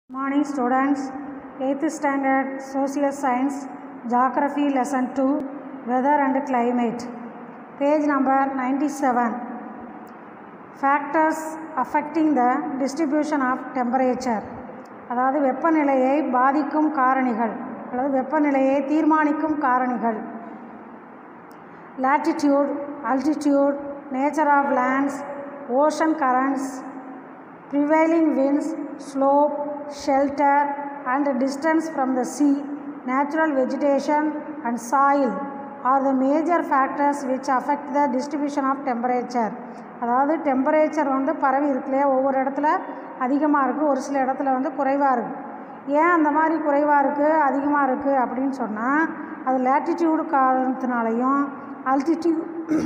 Morning students, 8th standard social science geography lesson 2 weather and climate page number 97 factors affecting the distribution of temperature அதாவது வெப்பநிலையை பாதிக்கும் காரணிகள் அல்லது வெப்பநிலையை தீர்மானிக்கும் காரணிகள் latitude altitude nature of lands ocean currents prevailing winds, slope, shelter, and distance from the sea, natural vegetation, and soil are the major factors which affect the distribution of temperature. அதாவது temperature வந்து பரவி இருக்குல்லையா ஒவ்வொரு இடத்துல அதிகமாக இருக்குது ஒரு சில இடத்துல வந்து குறைவாக இருக்குது ஏன் அந்த மாதிரி குறைவாக இருக்குது அதிகமாக இருக்குது அப்படின்னு சொன்னால் அது லேட்டிடியூடு காரணத்தினாலையும் அல்டிடியூட்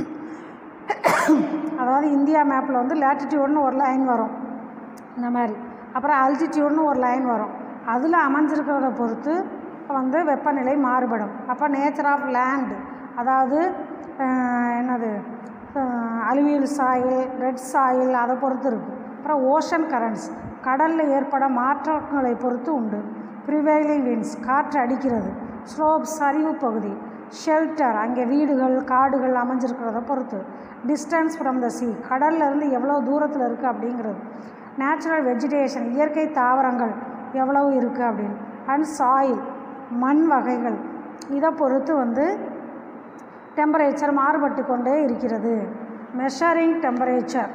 அதாவது இந்தியா மேப்பில் வந்து லேட்டிடியூட்னு ஒரு லைன் வரும் இந்த மாதிரி அப்புறம் அல்டிடியூட்னு ஒரு லைன் வரும் அதில் அமைஞ்சிருக்கிறத பொறுத்து வந்து வெப்பநிலை மாறுபடும் அப்போ நேச்சர் ஆஃப் லேண்ட் அதாவது அஹ், என்னது அலுவியல் சாயில் ரெட் சாயில் அதை பொறுத்து இருக்குது அப்புறம் ஓஷன் கரண்ட்ஸ் கடலில் ஏற்பட மாற்றங்களை பொறுத்து உண்டு ப்ரிவைலிங் வின்ஸ் காற்று அடிக்கிறது ஸ்லோப் சரிவு பகுதி ஷெல்டர் அங்கே வீடுகள் காடுகள் அமைஞ்சிருக்கிறத பொறுத்து டிஸ்டன்ஸ் ஃப்ரம் த sea கடல்ல இருந்து எவ்வளோ தூரத்தில் இருக்குது அப்படிங்கிறது நேச்சுரல் வெஜிடேஷன் இயற்கை தாவரங்கள் எவ்வளவு இருக்குது அப்படின்னு அண்ட் சாயில் மண் வகைகள் இதை பொறுத்து வந்து டெம்பரேச்சர் மாறுபட்டு கொண்டே இருக்கிறது மெஷரிங் டெம்பரேச்சர்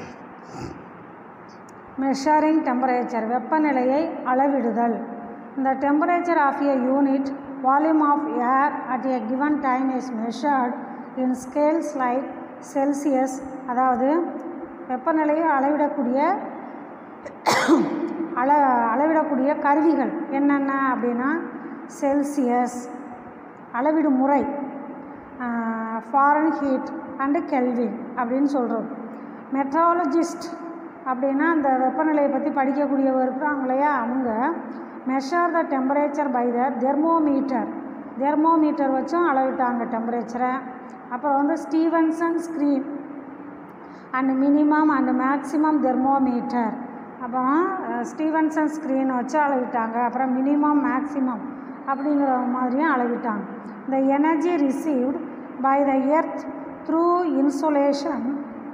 மெஷரிங் டெம்பரேச்சர் வெப்பநிலையை அளவிடுதல் இந்த temperature of a unit volume of air at a given time is measured in scales like Celsius அதாவது வெப்பநிலையை அளவிடக்கூடிய அள அளவிடக்கூடிய கருவிகள் என்னென்ன அப்படின்னா செல்சியஸ் அளவிடு முறை ஃபாரன் ஹீட் அண்டு கெல்வின் அப்படின்னு சொல்கிறது மெட்ராலஜிஸ்ட் அப்படின்னா அந்த வெப்பநிலையை பற்றி படிக்கக்கூடியவர் இருக்கிறாங்க இல்லையா அவங்க measure the temperature by the thermometer thermometer வச்சும் அளவிட்டாங்க டெம்பரேச்சரை அப்புறம் வந்து Stevenson screen and minimum and maximum thermometer அப்புறம் ஸ்டீவன்சன் ஸ்க்ரீன் வச்சு அளவிட்டாங்க அப்புறம் மினிமம் மேக்ஸிமம் அப்படிங்கிற மாதிரியும் அளவிட்டாங்க the energy received by the earth through insolation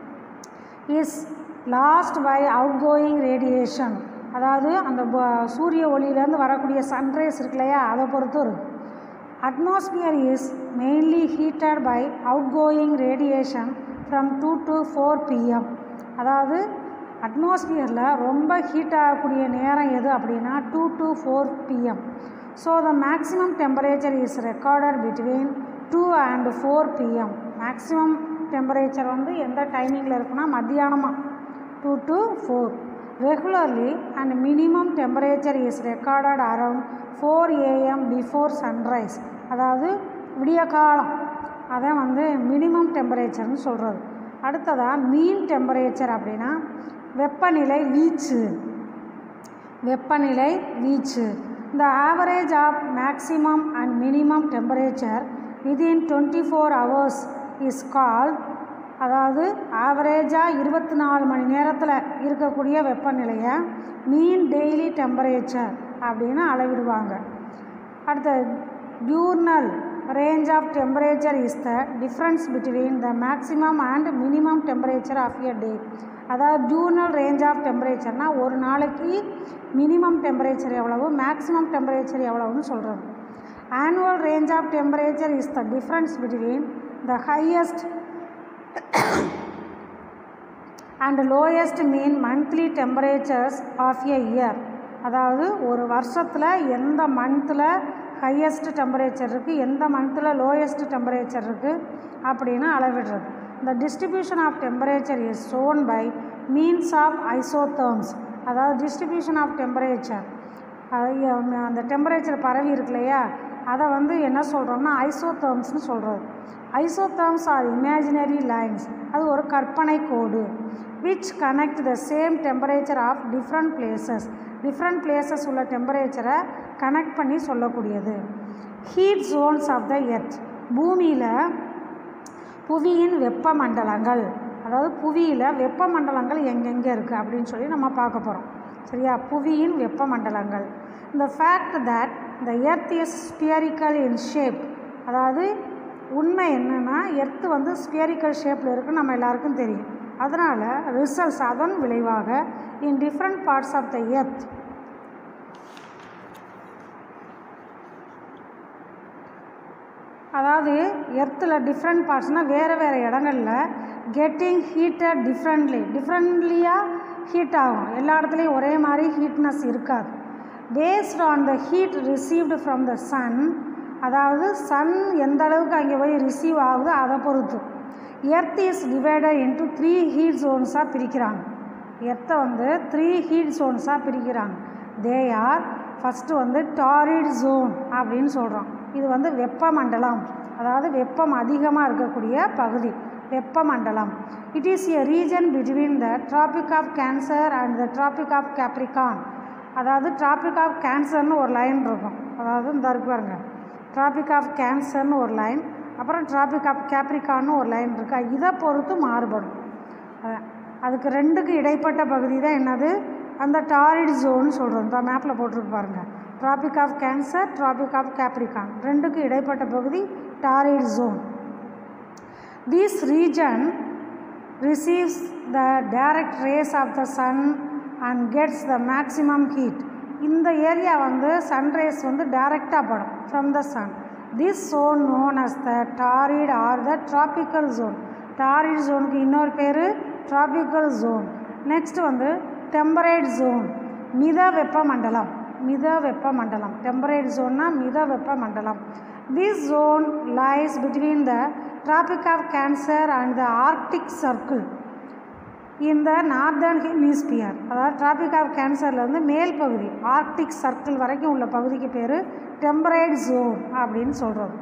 is lost by outgoing radiation அதாவது அந்த ப- சூரிய ஒளியிலேருந்து வரக்கூடிய சன்ரைஸ் இருக்கு இல்லையா அதை பொறுத்து இருக்கு atmosphere is mainly heated by outgoing radiation from two to four PM அதாவது அட்மாஸ்பியரில் ரொம்ப ஹீட் ஆகக்கூடிய நேரம் எது அப்படின்னா two to four PM so the maximum temperature is recorded between two and four PM maximum temperature வந்து எந்த டைமிங்கில் இருக்குன்னா மத்தியானமாக two to four regularly and minimum temperature is recorded around four AM before sunrise அதாவது விடிய காலம் அதான் வந்து மினிமம் டெம்பரேச்சர்னு சொல்கிறது அடுத்ததாக மீன் டெம்பரேச்சர் அப்படின்னா வெப்பநிலை வீச்சு வெப்பநிலை வீச்சு இந்த average of maximum and minimum temperature within twenty four hours is called அதாவது ஆவரேஜாக இருபத்தி நாலு மணி நேரத்தில் இருக்கக்கூடிய வெப்பநிலையை மீன் டெய்லி டெம்பரேச்சர் அப்படின்னு அளவிடுவாங்க அடுத்த diurnal range of temperature is the difference between the maximum and minimum temperature of a day அதாவது டியூர்னல் ரேஞ்ச் ஆஃப் டெம்பரேச்சர்னால் ஒரு நாளைக்கு மினிமம் டெம்பரேச்சர் எவ்வளவு மேக்ஸிமம் டெம்பரேச்சர் எவ்வளவுன்னு சொல்கிறது annual range of temperature is the difference between the highest and lowest mean monthly temperatures of a year அதாவது ஒரு வருஷத்தில் எந்த மந்த்தில் ஹையஸ்ட் டெம்பரேச்சர் இருக்குது எந்த மந்த்தில் லோயஸ்ட் டெம்பரேச்சர் இருக்குது அப்படின்னு அளவிடுறது இந்த distribution of temperature is shown by means of isotherms அதாவது டிஸ்ட்ரிபியூஷன் ஆஃப் டெம்பரேச்சர் அந்த டெம்பரேச்சர் பரவி இருக்கு இல்லையா அதை வந்து என்ன சொல்கிறோம்னா ஐசோதர்ம்ஸ்னு சொல்கிறது ஐசோதர்ம்ஸ் ஆர் இமேஜினரி லைன்ஸ் அது ஒரு கற்பனை கோடு which connect the same temperature of different places different places உள்ள டெம்பரேச்சரை கனெக்ட் பண்ணி சொல்லக்கூடியது heat zones of the earth பூமியில் புவியின் வெப்பமண்டலங்கள் அதாவது புவியில் வெப்பமண்டலங்கள் எங்கெங்கே இருக்குது அப்படின்னு சொல்லி நம்ம பார்க்க போகிறோம் சரியா புவியின் வெப்பமண்டலங்கள் இந்த fact that the earth is spherical in shape அதாவது உண்மை என்னென்னா எர்த்து வந்து ஸ்பியரிக்கல் ஷேப்பில் இருக்குன்னு நம்ம எல்லாருக்கும் தெரியும் அதனால் ரிசல்ட்ஸ் அதன் விளைவாக in different parts of the earth அதாவது எர்த்தில் டிஃப்ரெண்ட் பார்ட்ஸ்னால் வேறு வேறு இடங்களில் கெட்டிங் ஹீட்டட் டிஃப்ரெண்ட்லி டிஃப்ரெண்ட்லியாக ஹீட் ஆகும் எல்லா இடத்துலையும் ஒரே மாதிரி ஹீட்னஸ் இருக்காது based on the heat received from the sun அதாவது சன் எந்த அளவுக்கு அங்கே போய் ரிசீவ் ஆகுதோ அதை பொறுத்து earth is divided into three heat ஜோன்ஸாக பிரிக்கிறாங்க எர்த்தை வந்து த்ரீ ஹீட் ஜோன்ஸாக பிரிக்கிறாங்க தே ஆர் ஃபஸ்ட்டு வந்து டாரிட் ஜோன் அப்படின்னு சொல்கிறோம் இது வந்து வெப்பமண்டலம் அதாவது வெப்பம் அதிகமாக இருக்கக்கூடிய பகுதி வெப்பமண்டலம் it is a region between the Tropic of Cancer and the Tropic of Capricorn அதாவது ட்ராபிக் ஆஃப் கேன்சர்னு ஒரு லைன் இருக்கும் அதாவது இந்த இருக்கு பாருங்க ட்ராபிக் ஆஃப் கேன்சர்னு ஒரு லைன் அப்புறம் ட்ராபிக் ஆஃப் கேப்ரிகான்னு ஒரு லைன் இருக்கா இதை பொறுத்து மாறுபடும் அதான். அதுக்கு ரெண்டுக்கு இடைப்பட்ட பகுதி தான் என்னது அந்த டாரிட் ஜோன் சொல்கிறோம் இந்த மேப்பில் போட்டிருக்கு பாருங்கள் Tropic of Cancer Tropic of Capricorn ரெண்டுக்கு இடைப்பட்ட பகுதி torrid zone This region receives the direct rays of the sun and gets the maximum heat. இந்த ஏரியா வந்து சன்ரைஸ் வந்து டைரெக்டாக படும் from the sun this zone known as the torrid or the tropical zone torrid ஜோனுக்கு இன்னொரு பேர் tropical zone next வந்து temperate zone மித வெப்பமண்டலம் மித வெப்பமண்டலம் டெம்பரேட் ஜோன்னா மித வெப்பமண்டலம் this zone lies between the Tropic of Cancer and the Arctic Circle இந்த நார்தர்ன் ஹெமிஸ்பியர் அதாவது ட்ராபிக் ஆஃப் கேன்சர்லேருந்து மேல் பகுதி ஆர்க்டிக் சர்க்கிள் வரைக்கும் உள்ள பகுதிக்கு பேர் டெம்பரேட் ஜோன் அப்படின்னு சொல்கிறது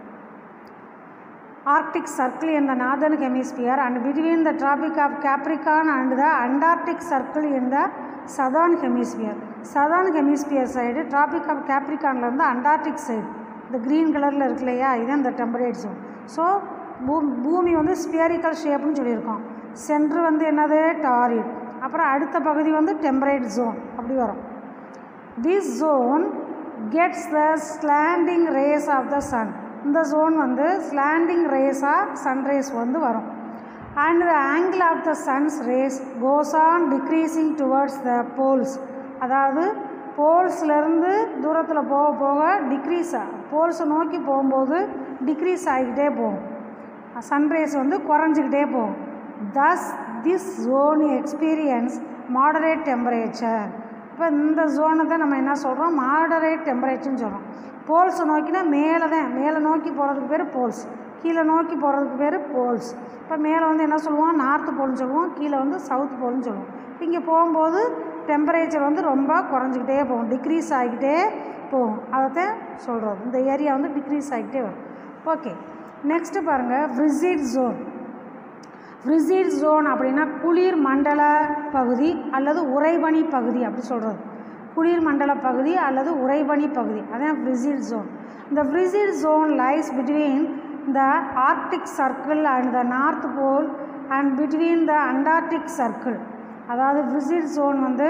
Arctic circle in the northern hemisphere and between the Tropic of Capricorn and the Antarctic circle in the southern hemisphere. southern hemisphere side Tropic of Capricornல இருந்து Antarctic சைடு இந்த green கலரில் இருக்கு இல்லையா இதுதான் இந்த டெம்பரேட் ஜோன் ஸோ பூ பூமி வந்து ஸ்பியரிக்கல் ஷேப்னு சொல்லியிருக்கோம் சென்ட்ரு வந்து என்னது டாரிட் அப்புறம் அடுத்த பகுதி வந்து டெம்பரேட் ஜோன் அப்படி வரும் this zone gets the slanting rays of the sun இந்த ஜோன் வந்து ஸ்லாண்டிங் ரேஸாக சன்ரேஸ் வந்து வரும் and the angle of the sun's rays goes on decreasing towards the poles அதாவது போல்ஸ்லேருந்து தூரத்தில் போக போக டிக்ரீஸ் போல்ஸை நோக்கி போகும்போது டிக்ரீஸ் ஆகிக்கிட்டே போகும் சன்ரைஸ் வந்து குறைஞ்சிக்கிட்டே போகும் thus this zone experience moderate temperature இப்போ இந்த ஜோனை தான் நம்ம என்ன சொல்கிறோம் மாடரேட் டெம்பரேச்சர்னு சொல்கிறோம் போல்ஸை நோக்கினா மேலே தான் மேலே நோக்கி போகிறதுக்கு பேர் போல்ஸ் கீழே நோக்கி போகிறதுக்கு பேர் போல்ஸ் இப்போ மேலே வந்து என்ன சொல்லுவோம் நார்த்து போல்னு சொல்லுவோம் கீழே வந்து சவுத் போல்னு சொல்லுவோம் இங்கே போகும்போது டெம்பரேச்சர் வந்து ரொம்ப குறைஞ்சிக்கிட்டே போகும் டிக்ரீஸ் ஆகிக்கிட்டே போகும் அதைத்தான் சொல்கிறது இந்த ஏரியா வந்து டிக்ரீஸ் ஆகிக்கிட்டே வரும் ஓகே நெக்ஸ்ட்டு பாருங்கள் ஃப்ரிசிட் ஜோன் ஃப்ரிசிட் ஜோன் அப்படின்னா குளிர் மண்டல பகுதி அல்லது உறைபனி பகுதி அப்படி சொல்கிறது குளிர் மண்டல பகுதி அல்லது உறைபனி பகுதி அதான் ஃப்ரிசிட் ஜோன் இந்த frigid zone lies between the Arctic Circle and the North Pole and between the Antarctic Circle அதாவது ஃப்ரிசிட் ஜோன் வந்து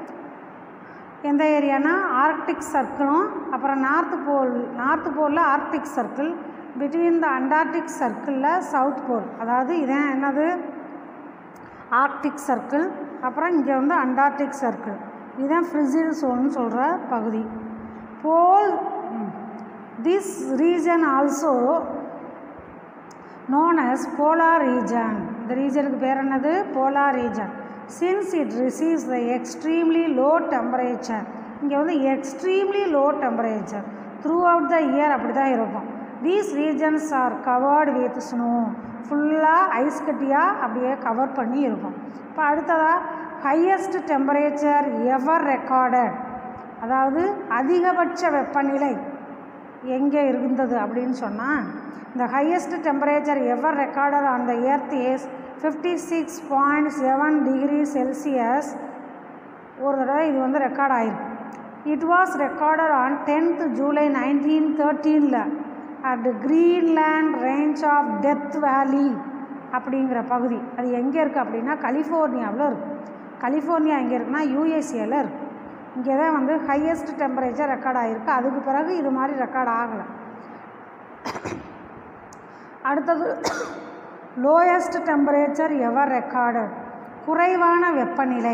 எந்த ஏரியானா ஆர்க்டிக் சர்க்கிளும் அப்புறம் நார்த் போல் நார்த் போலில் Arctic Circle between the Antarctic சர்க்கிளில் சவுத் போல் அதாவது இதான் என்னது ஆர்க்டிக் சர்க்கிள் அப்புறம் இங்கே வந்து அண்டார்டிக் சர்க்கிள் இதுதான் ஃப்ரிசில் சோன்னு சொல்கிற பகுதி pole this region also known as polar region இந்த ரீஜனுக்கு பேர் என்னது polar region since it receives the extremely low temperature இங்கே வந்து extremely low temperature throughout the year அப்படி தான் இருக்கும் these regions are covered with snow ஃபுல்லாக ஐஸ் கட்டியாக அப்படியே கவர் பண்ணி இருக்கும் இப்போ அடுத்ததாக ஹையஸ்ட் டெம்பரேச்சர் எவர் ரெக்கார்டட் அதாவது அதிகபட்ச வெப்பநிலை எங்கே இருந்தது அப்படின்னு சொன்னால் இந்த highest temperature ever recorded on the earth is fifty six point seven degree Celsius ஒரு தடவை இது வந்து ரெக்கார்ட் ஆயிருக்கு it was recorded on tenth July nineteen தேர்ட்டீனில் அட் Greenland range of Death Valley அப்படிங்கிற பகுதி அது எங்கே இருக்குது அப்படின்னா கலிஃபோர்னியாவில் இருக்குது கலிஃபோர்னியா எங்கே இருக்குன்னா யூஎஸ்ஏல இருக்கு இங்கே தான் வந்து ஹையஸ்ட் டெம்பரேச்சர் ரெக்கார்ட் ஆகிருக்கு அதுக்கு பிறகு இது மாதிரி ரெக்கார்ட் ஆகலை அடுத்தது லோயஸ்ட் டெம்பரேச்சர் எவர் ரெக்கார்டு குறைவான வெப்பநிலை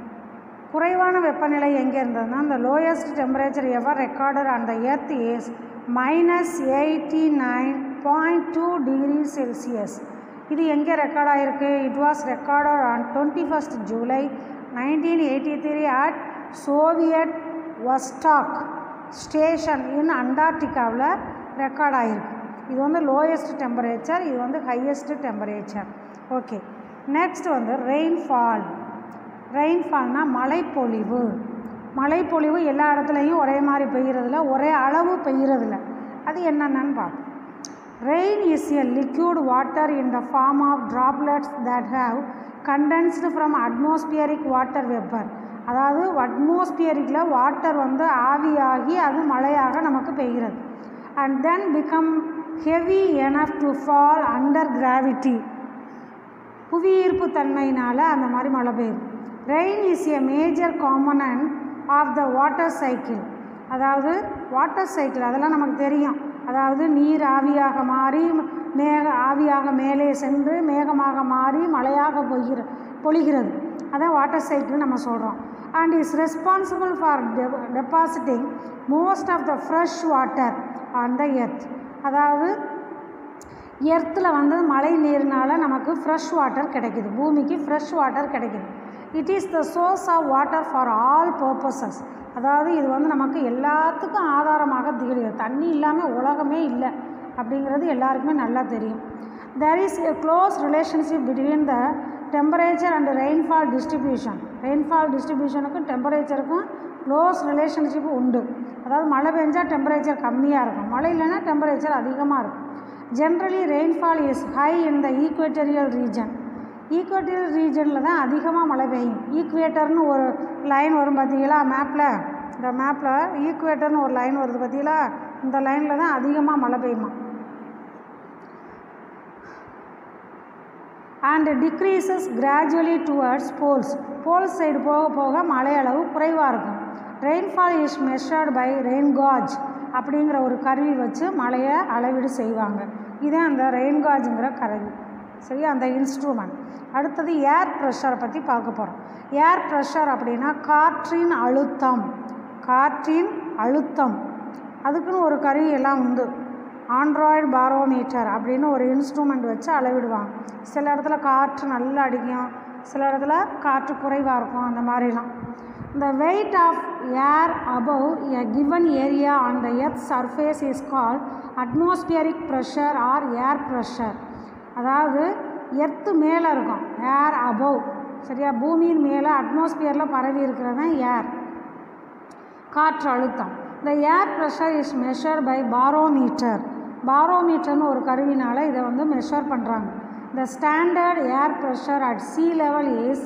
குறைவான வெப்பநிலை எங்கே இருந்ததுன்னா இந்த லோயஸ்ட் டெம்பரேச்சர் எவர் ரெக்கார்டர் அந்த earth is minus eighty nine point two degree Celsius இது எங்கே ரெக்கார்ட் ஆகிருக்கு it was recorded on twenty first July nineteen eighty three at Soviet Vostok station in அண்டார்டிகாவில் ரெக்கார்ட் ஆகிருக்கு இது வந்து லோயஸ்ட் டெம்பரேச்சர் இது வந்து ஹையஸ்ட் டெம்பரேச்சர் ஓகே நெக்ஸ்ட் வந்து ரெயின்ஃபால் ரெயின்ஃபால்னால் மழைப்பொழிவு மழைப்பொழிவு எல்லா இடத்துலையும் ஒரே மாதிரி பெய்யறதில்ல ஒரே அளவு பெய்யறதில்ல அது என்னென்னு பார்ப்போம் rain is a liquid water in the form of droplets that have condensed from atmospheric water vapor அதாவது அட்மாஸ்பியரிக்கில் வாட்டர் வந்து ஆவியாகி அது மழையாக நமக்கு பெய்கிறது and then become heavy enough to fall under gravity புவியீர்ப்பு தன்மையினால் அந்த மாதிரி மழை பெய்யுது rain is a major component of the water cycle அதாவது வாட்டர் சைக்கிள் அதெல்லாம் நமக்கு தெரியும் அதாவது நீர் ஆவியாக மாறி மேக ஆவியாக மேலே சென்று மேகமாக மாறி மழையாக பொய்கிற பொழிகிறது அதான் வாட்டர் சைக்கிள் நம்ம சொல்கிறோம் and is responsible for depositing most of the fresh water on the earth அதாவது எர்த்தில் வந்து மழை நீர்னால் நமக்கு ஃப்ரெஷ் வாட்டர் கிடைக்குது பூமிக்கு ஃப்ரெஷ் வாட்டர் கிடைக்குது it is the source of water for all purposes அதாவது இது வந்து நமக்கு எல்லாத்துக்கும் ஆதாரமாக திகழ்கிறது தண்ணி இல்லாமல் உலகமே இல்லை அப்படிங்கிறது எல்லாருக்குமே நல்லா தெரியும் there is a close relationship between the temperature and rainfall distribution rainfall டிஸ்ட்ரிபியூஷனுக்கும் டெம்பரேச்சருக்கும் க்ளோஸ் ரிலேஷன்ஷிப் உண்டு அதாவது மழை பெஞ்சால் டெம்பரேச்சர் கம்மியாக இருக்கும் மழை இல்லைன்னா டெம்பரேச்சர் அதிகமாக இருக்கும் generally rainfall is high in the equatorial region equatorial ரீஜனில் தான் அதிகமாக மழை பெய்யும் ஈக்குவேட்டர்னு ஒரு லைன் வரும் பார்த்தீங்களா மேப்பில் இந்த மேப்பில் ஈக்குவேட்டர்னு ஒரு லைன் வருது பார்த்தீங்களா இந்த லைனில் தான் அதிகமாக மழை பெய்யுமா and decreases gradually towards poles poles side போக போக மழை அளவு குறைவாக இருக்கும் rainfall is measured by rain gauge அப்படிங்கிற ஒரு கருவி வச்சு மழையை அளவீடு செய்வாங்க இதுதான் அந்த ரெயின் காஜுங்கிற கருவி சரியா அந்த இன்ஸ்ட்ருமெண்ட் அடுத்தது ஏர் ப்ரெஷரை பற்றி பார்க்க போகிறோம் ஏர் ப்ரெஷர் அப்படின்னா காற்றின் அழுத்தம் காற்றின் அழுத்தம் அதுக்குன்னு ஒரு கருவி எல்லாம் உண்டு ஆண்ட்ராய்டு பாரோமீட்டர் அப்படின்னு ஒரு இன்ஸ்ட்ருமெண்ட் வச்சு அளவிடுவாங்க சில இடத்துல காற்று நல்லா அடிக்கும் சில இடத்துல காற்று குறைவாக இருக்கும் அந்த மாதிரிலாம் The weight of air above a given area on the earth's surface is called atmospheric pressure or air pressure. அதாவது எர்த்து மேலே இருக்கும் ஏர் அபவ் சரியா பூமியின் மேலே அட்மாஸ்பியரில் பரவி இருக்கிறது தான் ஏர் காற்று அழுத்தம் இந்த air pressure is measure by barometer பாரோமீட்டர்னு ஒரு கருவினால் இதை வந்து மெஷர் பண்ணுறாங்க the standard air pressure at sea level is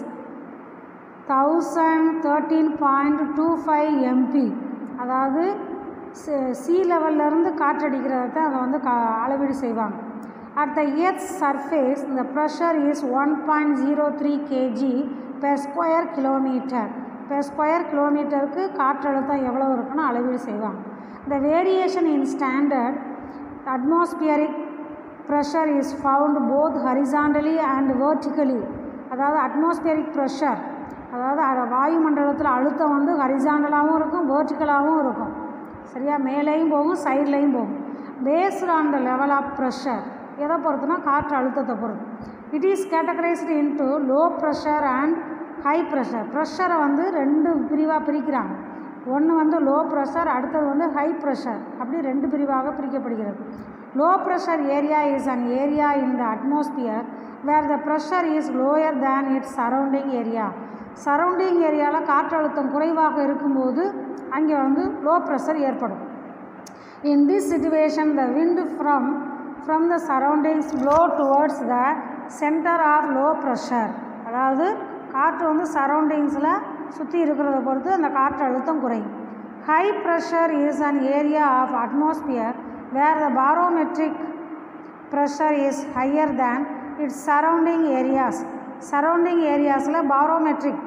thousand thirteen point two five MB அதாவது சி லெவல்லேருந்து காற்றடிக்கிறத தான் அதை வந்து கா அளவீடு செய்வாங்க அட் த எர்த் சர்ஃபேஸ் இந்த pressure is one point zero three KG per square kilometre per square கிலோமீட்டருக்கு காற்றழுத்தம் எவ்வளோ இருக்குன்னு அளவீடு செய்வாங்க இந்த variation in standard atmospheric pressure is found both horizontally and vertically அதாவது அட்மாஸ்பியரிக் ப்ரெஷர் அதாவது அ- வாயுமண்டலத்தில் அழுத்தம் வந்து ஹரிசாண்டலாகவும் இருக்கும் வேர்டிக்கலாகவும் இருக்கும் சரியா மேலேயும் போகும் சைட்லேயும் போகும் based on the level of pressure எதை பொறுத்துனா காற்று அழுத்தத்தை பொறுத்து it is categorised into low pressure and high pressure ப்ரெஷரை வந்து ரெண்டு பிரிவாக பிரிக்கிறாங்க ஒன்று வந்து லோ ப்ரெஷர் அடுத்தது வந்து ஹை ப்ரெஷர் அப்படி ரெண்டு பிரிவாக பிரிக்கப்படுகிறது low pressure area is an area in the atmosphere where the pressure is lower than its surrounding area surrounding ஏரியாவில் காற்றழுத்தம் குறைவாக இருக்கும்போது அங்கே வந்து லோ ப்ரெஷர் ஏற்படும் in this situation the wind from from the surroundings blow towards the centre of low pressure அதாவது காற்று வந்து சரௌண்டிங்ஸில் சுற்றி இருக்கிறத பொறுத்து அந்த காற்று அழுத்தம் குறையும் high pressure is an area of atmosphere where the barometric pressure is higher than its surrounding areas surrounding ஏரியாஸில் பாரோமெட்ரிக்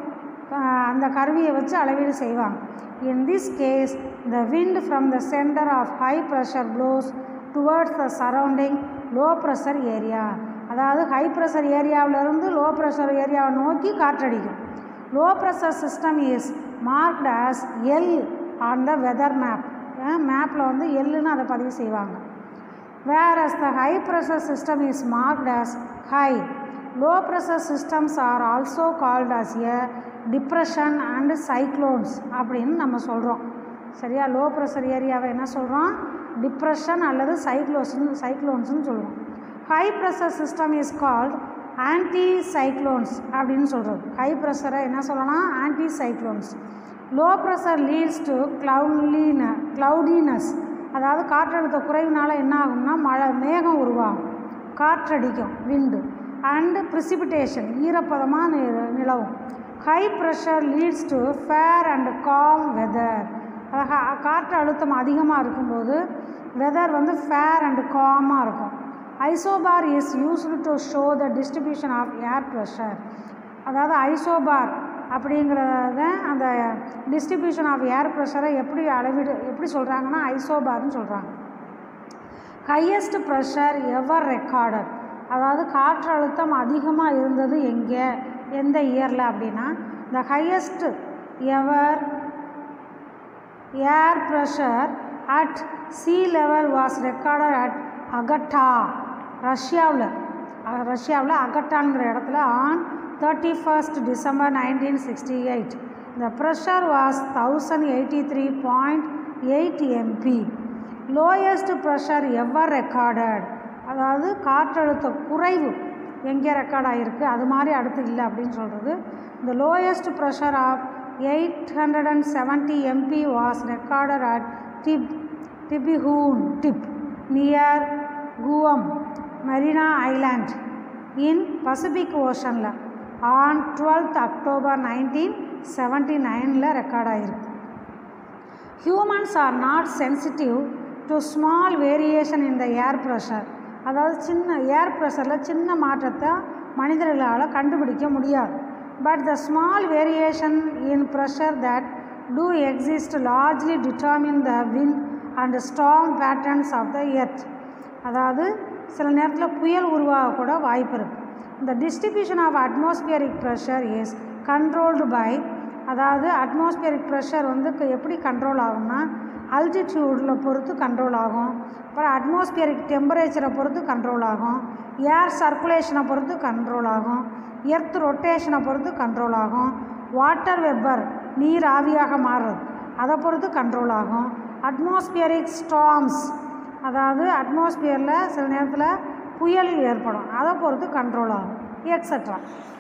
அந்த கருவியை வச்சு அளவீடு செய்வாங்க in this case the wind from the centre of high pressure blows towards the surrounding low pressure area அதாவது high pressure ஏரியாவிலேருந்து low pressure ஏரியாவை நோக்கி காற்றடிக்கும் low pressure system is marked as L on the weather map மேப்பில் வந்து எல்லுன்னு அதை பதிவு செய்வாங்க whereas the high pressure system is marked as high. Low pressure systems are also called as a depression and cyclones அப்படின்னு நம்ம சொல்கிறோம் சரியா low pressure ஏரியாவை என்ன சொல்கிறோம் டிப்ரெஷன் அல்லது சைக்ளோஸ்னு சைக்ளோன்ஸ்னு சொல்லுவோம் high pressure system is called anti cyclones அப்படின்னு சொல்கிறது ஹை ப்ரெஷரை என்ன சொல்லலாம் anti cyclones low pressure leads to க்ளவுட்லின க்ளவுடினஸ் அதாவது காற்றழுத்த குறைவினால என்ன ஆகும்னா மழை மேகம் உருவாகும் காற்றடிக்கும் விண்டு அண்டு ப்ரிசிபிடேஷன் ஈரப்பதமாக நி நிலவும் high pressure leads to fair and calm weather காற்று அழுத்தம் அதிகமாக இருக்கும்போது வெதர் வந்து ஃபேர் அண்ட் காமாக இருக்கும் isobar is used to show the distribution of air pressure அதாவது ஐசோபார் அப்படிங்கிறத அந்த டிஸ்ட்ரிபியூஷன் ஆஃப் ஏர் ப்ரெஷரை எப்படி அளவீடு எப்படி சொல்கிறாங்கன்னா ஐசோபார்னு சொல்கிறாங்க ஹையஸ்ட் ப்ரெஷர் எவர் ரெக்கார்டட் அதாவது காற்று அழுத்தம் அதிகமாக இருந்தது எங்கே எந்த இயரில் அப்படின்னா the highest ever air pressure at sea level was recorded at Agata ரஷ்யாவில் ரஷ்யாவில் அகட்டாங்கிற இடத்துல on thirty first December nineteen sixty eight the pressure was thousand eighty three point eight MB lowest pressure ever recorded அதாவது காற்றழுத்த குறைவு எங்கே record ஆகிருக்கு அது மாதிரி அடுத்து இல்லை அப்படின்னு சொல்கிறது இந்த lowest pressure of eight hundred and seventy MB was recorded at Tip typhoon Tip near Guam Mariana island in Pacific ஓஷனில் on twelfth October nineteen seventy நைனில் ரெக்கார்ட் ஆகிருக்கு humans are not sensitive to small variation in the air pressure அதாவது சின்ன air ப்ரெஷரில் சின்ன மாற்றத்தை மனிதர்களால் கண்டுபிடிக்க முடியாது but the small variation in pressure that do exist largely determine the wind and strong patterns of the earth அதாவது சில நேரத்தில் புயல் உருவாக கூட வாய்ப்பு இருக்குது இந்த distribution of atmospheric pressure is controlled by அதாவது அட்மாஸ்பியரிக் ப்ரெஷர் வந்து க- எப்படி கண்ட்ரோல் ஆகும்னா அல்டிடியூடில் பொறுத்து கண்ட்ரோல் ஆகும் அப்புறம் அட்மாஸ்பியரிக் டெம்பரேச்சரை பொறுத்து கண்ட்ரோல் ஆகும் ஏர் சர்க்குலேஷனை பொறுத்து கண்ட்ரோல் ஆகும் எர்த் ரொட்டேஷனை பொறுத்து கண்ட்ரோல் ஆகும் வாட்டர் வெப்பர் நீர் ஆவியாக மாறுறது அதை பொறுத்து கண்ட்ரோல் ஆகும் அட்மாஸ்பியரிக் ஸ்டார்ம்ஸ் அதாவது அட்மாஸ்பியரில் சில நேரத்தில் புயல் ஏற்படும் அதை பொறுத்து கண்ட்ரோல் ஆகும் எக்ஸட்ரா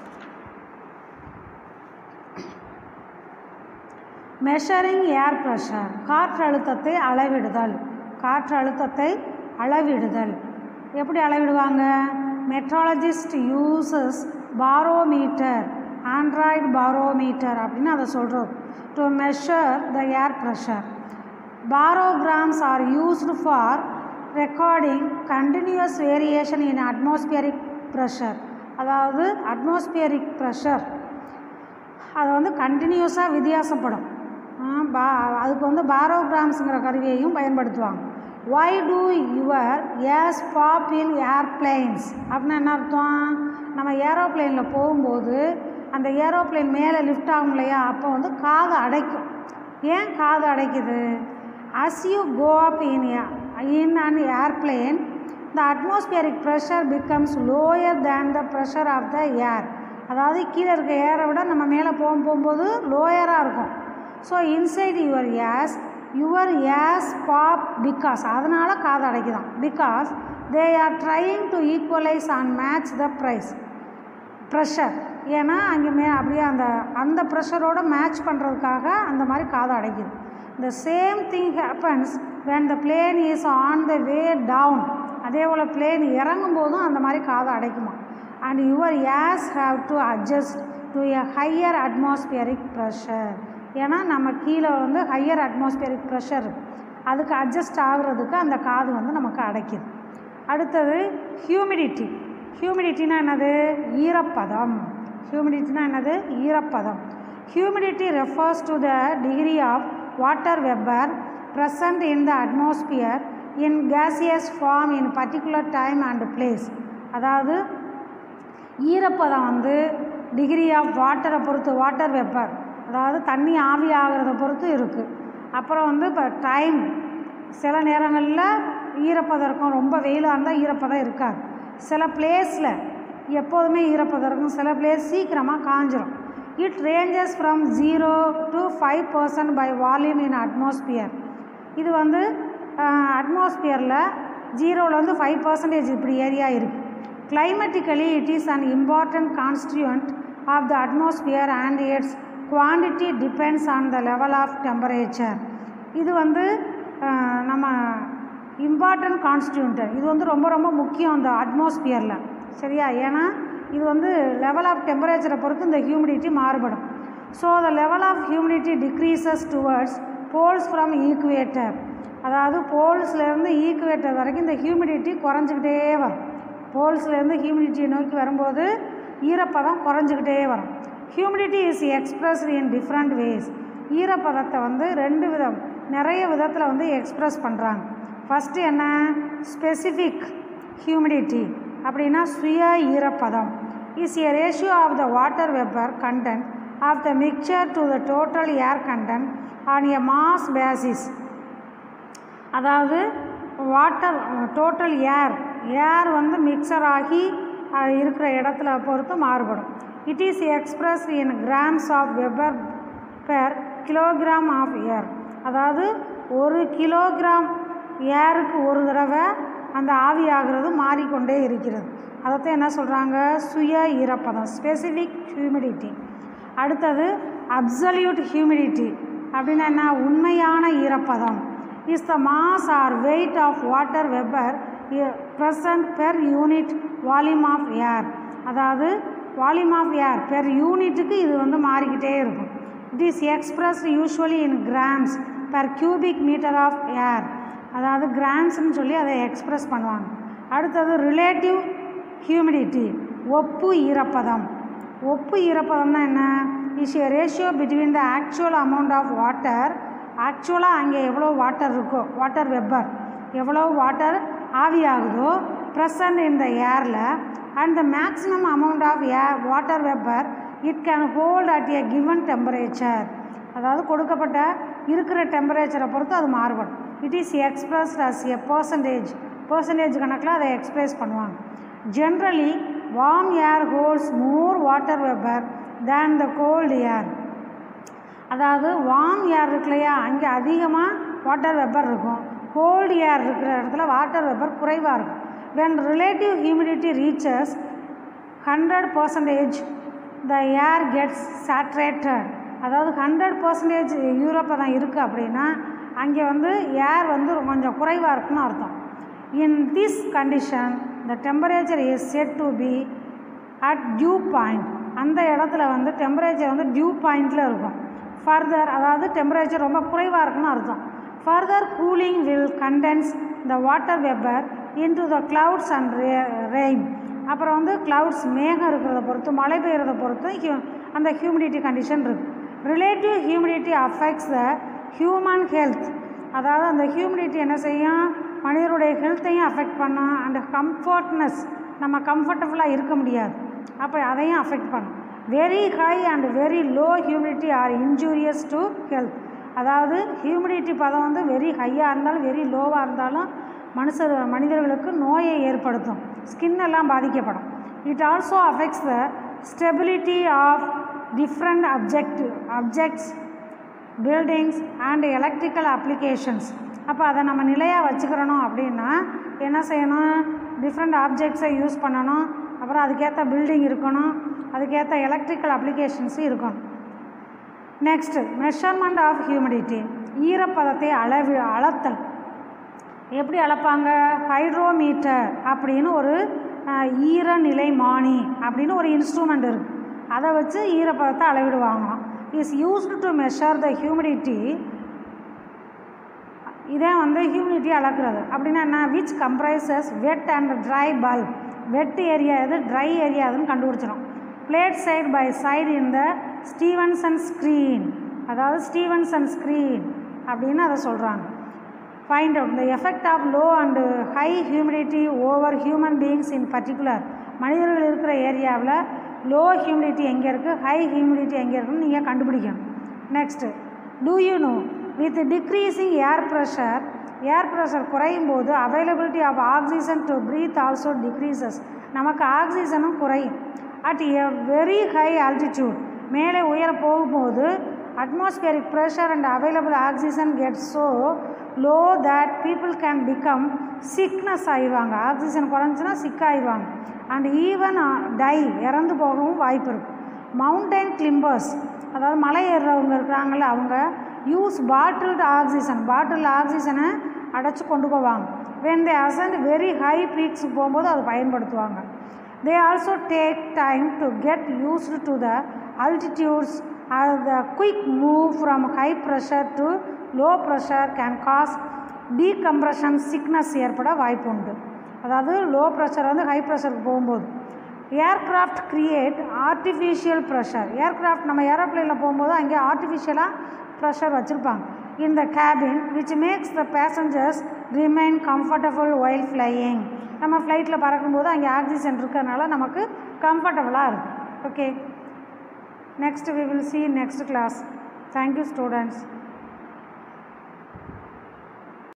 மெஷரிங் ஏர் ப்ரெஷர் காற்றழுத்தத்தை அளவிடுதல் காற்றழுத்தத்தை அளவிடுதல் எப்படி அளவிடுவாங்க meteorologist uses barometer aneroid barometer அப்படின்னு அதை சொல்கிறோம் to measure the air pressure barograms are used for recording continuous variation in atmospheric pressure அதாவது atmospheric pressure அது வந்து கண்டினியூஸாக வித்தியாசப்படும் ஆ, பா அதுக்கு வந்து பாரோகிராம்ஸுங்கிற கருவியையும் பயன்படுத்துவாங்க why do your ears pop in airplanes அப்படின்னா என்ன அர்த்தம் நம்ம ஏரோப்ளேனில் போகும்போது அந்த ஏரோப்ளேன் மேலே லிஃப்ட் ஆகும் இல்லையா அப்போ வந்து காது அடைக்கும் ஏன் காது அடைக்குது as you go up in, a- in an airplane the atmospheric pressure becomes lower than the pressure of the air அதாவது கீழே இருக்க ஏரை விட நம்ம மேலே போகும் போகும்போது லோயராக இருக்கும் so inside your ears your ears pop because அதனால் காது அடைக்குதான் because they are trying to equalize and match the price pressure ஏன்னா அங்கே மே அப்படியே அந்த அந்த ப்ரெஷரோட மேட்ச் பண்ணுறதுக்காக அந்த மாதிரி காது அடைக்குது the same thing happens when the plane is on the way down அதே போல் பிளேன் இறங்கும் போதும் அந்த மாதிரி காது அடைக்குமா and your ears have to adjust to a higher atmospheric pressure ஏன்னா நம்ம கீழே வந்து ஹையர் அட்மாஸ்பியரிக் ப்ரெஷர் அதுக்கு அட்ஜஸ்ட் ஆகுறதுக்கு அந்த காது வந்து நமக்கு அடைக்குது அடுத்தது ஹியூமிடிட்டி ஹியூமிடிட்டினா என்னது ஈரப்பதம் ஹியூமிடிட்டினா என்னது ஈரப்பதம் humidity refers to the degree of water vapour present in the atmosphere in gaseous form in particular time and place அதாவது ஈரப்பதம் வந்து டிகிரி ஆஃப் வாட்டரை பொறுத்து வாட்டர் வெப்பர் அதாவது தண்ணி ஆவி ஆகிறத பொறுத்து இருக்குது அப்புறம் வந்து இப்போ டைம் சில நேரங்களில் ஈரப்பதம் இருக்கும் ரொம்ப வெயிலாக இருந்தால் ஈரப்பதம் இருக்காது சில பிளேஸில் எப்போதுமே ஈரப்பதம் இருக்கும் சில பிளேஸ் சீக்கிரமாக காஞ்சிரும் it ranges from zero to five percent by volume in atmosphere இது வந்து அட்மாஸ்பியரில் ஜீரோலேருந்து ஃபைவ் பர்சன்டேஜ் இப்படி ஏரியா இருக்குது climatically it is an important constituent of the atmosphere and its quantity depends on the level of temperature இது வந்து அஹ், நம்ம important கான்ஸ்டியூண்ட்டு இது வந்து ரொம்ப ரொம்ப முக்கியம் இந்த அட்மாஸ்பியரில் சரியா ஏன்னா இது வந்து லெவல் ஆஃப் டெம்பரேச்சரை பொறுத்து இந்த ஹியூமிடிட்டி மாறுபடும் so the level of humidity decreases towards poles from equator அதாவது போல்ஸ்லேருந்து ஈக்குவேட்டர் வரைக்கும் இந்த ஹியூமிடிட்டி குறைஞ்சிக்கிட்டே வரும் போல்ஸ்லேருந்து ஹியூமிடிட்டியை நோக்கி வரும்போது ஈரப்பதம் குறைஞ்சிக்கிட்டே வரும் humidity is expressed in different ways ஈரப்பதத்தை வந்து ரெண்டு விதம் நிறைய விதத்தில் வந்து எக்ஸ்பிரஸ் பண்ணுறாங்க ஃபஸ்ட்டு என்ன ஸ்பெசிஃபிக் ஹியூமிடிட்டி அப்படின்னா சுய ஈரப்பதம் is a ratio of the water vapour content of the mixture to the total air content on a mass basis அதாவது வாட்டர் டோட்டல் ஏர் ஏர் வந்து மிக்சர் ஆகி அஹ், இருக்கிற இடத்துல பொறுத்து மாறுபடும் it is express in grams of vapour per kilogram of air அதாவது ஒரு கிலோகிராம் ஏருக்கு ஒரு தடவை அந்த ஆவி ஆகிறது மாறிக்கொண்டே இருக்கிறது அதைத்தான் என்ன சொல்கிறாங்க சுய ஈரப்பதம் ஸ்பெசிஃபிக் ஹியூமிடிட்டி அடுத்தது அப்சல்யூட் ஹியூமிடிட்டி அப்படின்னா என்ன உண்மையான ஈரப்பதம் is the mass or weight of water vapour present per unit volume of air அதாவது வால்யூம் ஆஃப் ஏர் பெர் யூனிட்டுக்கு இது வந்து மாறிக்கிட்டே இருக்கும் it is expressed usually in grams per cubic metre of air அதாவது கிராம்ஸ்னு சொல்லி அதை எக்ஸ்பிரஸ் பண்ணுவாங்க அடுத்தது ரிலேட்டிவ் ஹியூமிடிட்டி ஒப்பு ஈரப்பதம் ஒப்பு ஈரப்பதம்னா என்ன is a ratio between the actual amount of water ஆக்சுவலாக அங்கே எவ்வளோ வாட்டர் இருக்கோ வாட்டர் வெப்பர் எவ்வளோ வாட்டர் ஆவியாகுதோ ப்ரெசன்ட் இன் த ஏரில் and the maximum amount of air water vapour it can hold at a given temperature அதாவது கொடுக்கப்பட்ட இருக்கிற டெம்பரேச்சரை பொறுத்து அது மாறுபடும் it is expressed as a percentage percentage கணக்கில் அதை எக்ஸ்பிரஸ் பண்ணுவாங்க generally warm air holds more water vapour than the gold ஏர் அதாவது வார்ம் ஏர் இருக்கு இல்லையா அங்கே அதிகமாக வாட்டர் வெப்பர் இருக்கும் கோல்டு ஏர் இருக்கிற இடத்துல வாட்டர் வெப்பர் குறைவாக இருக்கும் when relative humidity reaches hundred percentage the air gets saturated அதாவது ஹண்ட்ரட் பர்சன்டேஜ் யூரோப்பதம் இருக்குது அப்படின்னா அங்கே வந்து ஏர் வந்து கொஞ்சம் குறைவாக இருக்குன்னு அர்த்தம் in this condition the temperature is set to be at dew point அந்த இடத்துல வந்து டெம்பரேச்சர் வந்து டியூ பாயிண்டில் இருக்கும் ஃபர்தர் அதாவது டெம்பரேச்சர் ரொம்ப குறைவாக இருக்குன்னு அர்த்தம் further cooling will condense the water vapour into the clouds and rain அப்புறம் வந்து clouds மேகம் இருக்கிறத பொறுத்து மழை பெய்கிறத பொறுத்து ஹியூ அந்த ஹியூமிடிட்டி கண்டிஷன் இருக்குது relative humidity affects the human health அதாவது அந்த ஹியூமிடிட்டி என்ன செய்யும் மனிதருடைய ஹெல்த்தையும் அஃபெக்ட் பண்ணும் அண்ட் கம்ஃபர்ட்னஸ் நம்ம கம்ஃபர்டபுளாக இருக்க முடியாது அப்போ அதையும் அஃபெக்ட் பண்ணும் very high and very low humidity are injurious to health அதாவது ஹியூமிடிட்டி பதம் வந்து வெரி ஹையாக இருந்தாலும் வெரி லோவாக இருந்தாலும் மனுஷர் மனிதர்களுக்கு நோயை ஏற்படுத்தும் ஸ்கின் எல்லாம் பாதிக்கப்படும் it also affects the stability of different object objects buildings and electrical applications அப்போ அதை நம்ம நிலையாக வச்சுக்கிறணும் அப்படின்னா என்ன செய்யணும் டிஃப்ரெண்ட் ஆப்ஜெக்ட்ஸை யூஸ் பண்ணணும் அப்புறம் அதுக்கேற்ற பில்டிங் இருக்கணும் அதுக்கேற்ற எலக்ட்ரிக்கல் அப்ளிகேஷன்ஸும் இருக்கணும் நெக்ஸ்ட்டு மெஷர்மெண்ட் ஆஃப் ஹியூமிடிட்டி ஈரப்பதத்தை அளவி அளத்தல் எப்படி அளப்பாங்க ஹைட்ரோமீட்டர் அப்படின்னு ஒரு அஹ், ஈரநிலைமானி அப்படின்னு ஒரு இன்ஸ்ட்ருமெண்ட் இருக்குது அதை வச்சு ஈரப்பதத்தை அளவிடுவாங்களாம் is used to measure the humidity இதே வந்து ஹியூமிடிட்டி அளக்கிறது அப்படின்னா என்ன which comprises wet and dry bulb wet area எது ட்ரை ஏரியா எதுன்னு கண்டுபிடிச்சிடும் placed side by side in the Stevenson screen அதாவது ஸ்டீவன்சன் ஸ்க்ரீன் அப்படின்னு அதை சொல்கிறாங்க ஃபைண்ட் அவுட் இந்த effect of low and high humidity over human beings in particular மனிதர்கள் இருக்கிற ஏரியாவில் லோ ஹியூமிடிட்டி எங்கே இருக்குது ஹை ஹியூமிடிட்டி எங்கே இருக்குன்னு நீங்கள் கண்டுபிடிக்கணும் next do you know with decreasing air pressure air pressure குறையும் போது availability of oxygen to breathe also decreases நமக்கு ஆக்சிஜனும் குறையும் at a very high altitude மேலே உயர போகும்போது atmospheric pressure and available oxygen get so low that people can become sickness ஆயிடுவாங்க oxygen குறைஞ்சுன்னா சிக் ஆயிடுவாங்க அண்ட் ஈவன் டை இறந்து போகவும் வாய்ப்பு இருக்குது மவுண்டைன் கிளிம்பர்ஸ் அதாவது மலை ஏறுறவங்க இருக்கிறாங்கள அவங்க யூஸ் பாட்டில்டு ஆக்சிஜன் பாட்டில் ஆக்சிஜனை அடைச்சி கொண்டு போவாங்க when they ascent very high பீக்ஸுக்கு போகும்போது அதை பயன்படுத்துவாங்க they also take time to get used to the altitudes the quick move from high pressure to low pressure can cause decompression sickness ஏற்பட வாய்ப்பு உண்டு அதாவது லோ ப்ரெஷர் வந்து ஹை ப்ரெஷருக்கு போகும்போது aircraft create artificial pressure aircraft நம்ம ஏரோப்ளேனில் போகும்போது அங்கே ஆர்டிஃபிஷியலாக ப்ரெஷர் வச்சுருப்பாங்க in the cabin which makes the passengers remain comfortable while flying நம்ம ஃப்ளைட்டில் பறக்கும்போது அங்கே ஆக்சிஜன் இருக்கிறதுனால நமக்கு கம்ஃபர்டபுளாக இருக்கும் okay next we will see next class thank you students